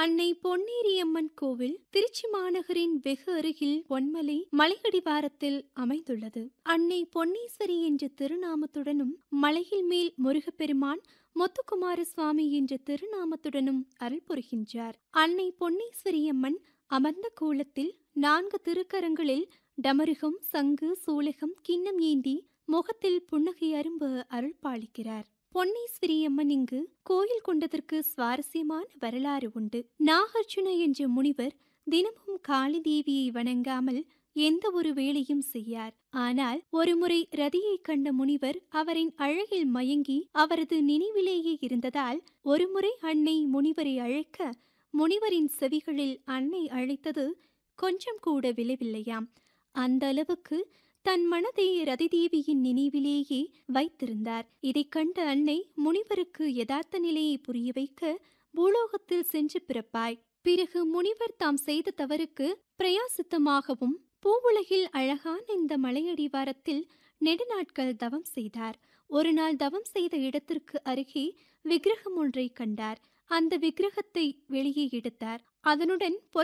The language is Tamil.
அன்னை பொன்னேரியம்மன் கோவில் திருச்சி மாநகரின் வெகு அருகில் பொன்மலை மலையடிவாரத்தில் அமைந்துள்ளது அன்னை பொன்னீஸ்வரி என்ற திருநாமத்துடனும் மலையில் மேல் முருகப்பெருமான் முத்துக்குமார சுவாமி என்ற திருநாமத்துடனும் அருள் புரிகின்றார் அன்னை பொன்னீஸ்வரி அம்மன் அமர்ந்த கோலத்தில் நான்கு திருக்கரங்களில் டமருகம் சங்கு சூலகம் கிண்ணம் ஏந்தி முகத்தில் புன்னகை அரும்பு அருள் பாலிக்கிறார் பொன்னீஸ்வரி அம்மன் இங்கு கோயில் கொண்டதற்கு சுவாரஸ்யமான வரலாறு உண்டு நாகார்ஜுன என்ற முனிவர் தினமும் காளி தேவியை வணங்காமல் எந்த ஒரு வேலையும் செய்யார் ஆனால் ஒருமுறை ரதியை கண்ட முனிவர் அவரின் அழகில் மயங்கி அவரது நினைவிலேயே இருந்ததால் ஒருமுறை அன்னை முனிவரை அழைக்க முனிவரின் செவிகளில் அன்னை அழைத்தது கொஞ்சம் கூட விளைவில்லையாம் அந்த அளவுக்கு தன் மனதை ரதிதேவியின் நினைவிலேயே வைத்திருந்தார் இதைக் கண்ட அன்னை முனிவருக்கு யதார்த்த நிலையை புரிய வைக்க பூலோகத்தில் சென்று பிறப்பாய் பிறகு முனிவர் தாம் செய்த தவறுக்கு பிரயாசித்தமாகவும் பூவுலகில் அழகான இந்த மலையடிவாரத்தில் நெடுநாட்கள் தவம் செய்தார் ஒரு நாள் தவம் செய்த இடத்திற்கு அருகே விக்கிரகம் ஒன்றை கண்டார் அந்த விக்கிரகத்தை வெளியே எடுத்தார் அதனுடன்